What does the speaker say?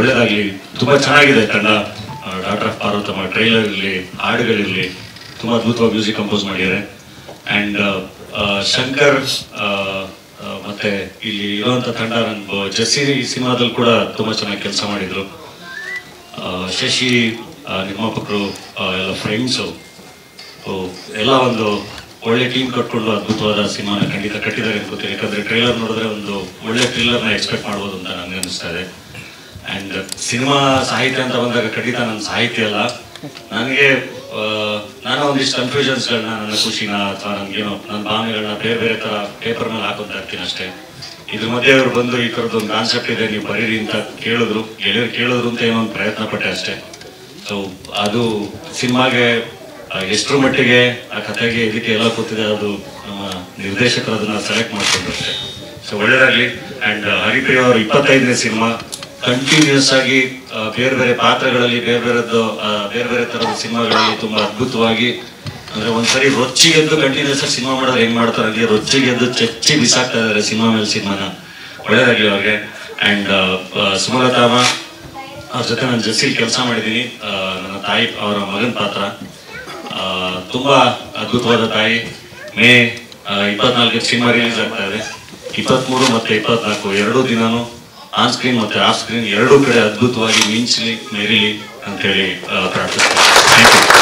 ಒಳ್ಳೇದಾಗ್ಲಿ ತುಂಬಾ ಚೆನ್ನಾಗಿದೆ ತಂಡ ಡಾಕ್ಟರ್ ಆಫ್ ಪಾರ್ವತಮ್ಮ ಟ್ರೈಲರ್ ಇರಲಿ ಹಾಡುಗಳಿರಲಿ ತುಂಬಾ ಅದ್ಭುತವಾಗಿ ಮ್ಯೂಸಿಕ್ ಕಂಪೋಸ್ ಮಾಡಿದ್ದಾರೆ ಅಂಡ್ ಶಂಕರ್ ಆ, ಆ, ಮತ್ತೆ ಇಲ್ಲಿ ಇರುವಂತ ತಂಡ ನನ್ಗೆ ಜೆಸ್ಸಿ ಸಿನಿಮಾದಲ್ಲಿ ಕೂಡ ತುಂಬಾ ಚೆನ್ನಾಗಿ ಕೆಲಸ ಮಾಡಿದ್ರು ಆ, ಶಶಿ ಆ, ನಿರ್ಮಾಪಕರು ಆ, ಎಲ್ಲ ಫ್ರೆಂಡ್ಸು ಎಲ್ಲ ಒಂದು ಒಳ್ಳೆ ಟೀಮ್ ಕಟ್ಕೊಂಡು ಅದ್ಭುತವಾದ ಸಿನಿಮಾನ ಖಂಡಿತ ಕಟ್ಟಿದ್ದಾರೆ ಅನ್ಕೋತೀನಿ ಯಾಕಂದ್ರೆ ಟ್ರೈಲರ್ ನೋಡಿದ್ರೆ ಒಂದು ಒಳ್ಳೆ ಥ್ರಿಲ್ಲರ್ನ ಎಕ್ಸ್ಪೆಕ್ಟ್ ಮಾಡ್ಬೋದು ಅಂತ ನನಗೆ ಅನಿಸ್ತಾ ಇದೆ ಅಂಡ್ ಸಿನಿಮಾ ಸಾಹಿತ್ಯ ಅಂತ ಬಂದಾಗ ಖಂಡಿತ ನನ್ನ ಸಾಹಿತ್ಯ ಅಲ್ಲ ನನಗೆ ನಾನು ಒಂದಿಷ್ಟು ಕನ್ಫ್ಯೂಷನ್ಸ್ಗಳನ್ನ ನನ್ನ ಖುಷಿನ ಅಥವಾ ನನಗೇನೋ ನನ್ನ ಭಾವನೆಗಳನ್ನ ಬೇರೆ ಬೇರೆ ಥರ ಪೇಪರ್ ಮೇಲೆ ಹಾಕೊಂತ ಇರ್ತೀನಿ ಅಷ್ಟೇ ಇದ್ರ ಮಧ್ಯೆ ಅವ್ರು ಬಂದು ಈ ಥರದ್ದು ಒಂದು ಕಾನ್ಸೆಪ್ಟ್ ಇದೆ ನೀವು ಬರೀರಿ ಅಂತ ಕೇಳಿದ್ರು ಗೆಳೆಯರು ಕೇಳಿದ್ರು ಅಂತ ಏನೋ ಒಂದು ಪ್ರಯತ್ನ ಪಟ್ಟೆ ಅಷ್ಟೇ ಸೊ ಅದು ಸಿನಿಮಾಗೆ ಎಷ್ಟರ ಮಟ್ಟಿಗೆ ಆ ಕಥೆಗೆ ಇದಕ್ಕೆ ಎಲ್ಲ ಗೊತ್ತಿದೆ ಅದು ನಮ್ಮ ನಿರ್ದೇಶಕರು ಅದನ್ನ ಸೆಲೆಕ್ಟ್ ಮಾಡ್ಕೊಂಡ್ರು ಅಷ್ಟೇ ಸೊ ಒಳ್ಳೇದಾಗ್ಲಿ ಅಂಡ್ ಹರಿಪ್ರಿಯ ಅವರು ಇಪ್ಪತ್ತೈದನೇ ಸಿನಿಮಾ ಕಂಟಿನ್ಯೂಸ್ ಆಗಿ ಆ, ಬೇರೆ ಬೇರೆ ಪಾತ್ರಗಳಲ್ಲಿ ಬೇರೆ ಬೇರೆದ್ದು ಆ, ಬೇರೆ ಬೇರೆ ತರದ ಸಿನಿಮಾಗಳಲ್ಲಿ ತುಂಬಾ ಅದ್ಭುತವಾಗಿ ಅಂದ್ರೆ ಒಂದ್ಸರಿ ರೊಚ್ಚಿಗೆದ್ದು ಕಂಟಿನ್ಯೂಸ್ ಆಗಿ ಸಿನಿಮಾ ಮಾಡೋರು ಹೆಂಗ್ ಮಾಡ್ತಾರೆ ಹಂಗೆ ರೊಚ್ಚಿಗೆದ್ದು ಚಚ್ಚಿ ಬಿಸಾಕ್ತಾ ಇದಾರೆ ಸಿನಿಮಾ ಮೇಲೆ ಸಿನಿಮಾನ ಒಳ್ಳೇದಾಗ್ಲಿ ಅವ್ರಿಗೆ ಅಂಡ್ ಸುಮಲತಾಮ ಅವ್ರ ಜೊತೆ ನಾನು ಜಸ್ಸಿಲ್ ಕೆಲಸ ಮಾಡಿದ್ದೀನಿ ಆ, ನನ್ನ ತಾಯಿ ಅವರ ಮಗನ ಪಾತ್ರ ಆ, ತುಂಬಾ ಅದ್ಭುತವಾದ ತಾಯಿ ಮೇ ಇಪ್ಪತ್ನಾಲ್ಕು ಸಿನಿಮಾ ರಿಲೀಸ್ ಆಗ್ತಾ ಇದೆ ಇಪ್ಪತ್ಮೂರು ಮತ್ತೆ ಇಪ್ಪತ್ನಾಲ್ಕು ಎರಡೂ ದಿನಾನು ಆನ್ ಸ್ಕ್ರೀನ್ ಮತ್ತೆ ಆಫ್ ಸ್ಕ್ರೀನ್ ಎರಡೂ ಕಡೆ ಅದ್ಭುತವಾಗಿ ಮಿಂಚಲಿ ಮೆರಿಲಿ ಅಂತ ಹೇಳಿ ಪ್ರಾರ್ಥಿಸ್ತೀನಿ ಥ್ಯಾಂಕ್ ಯು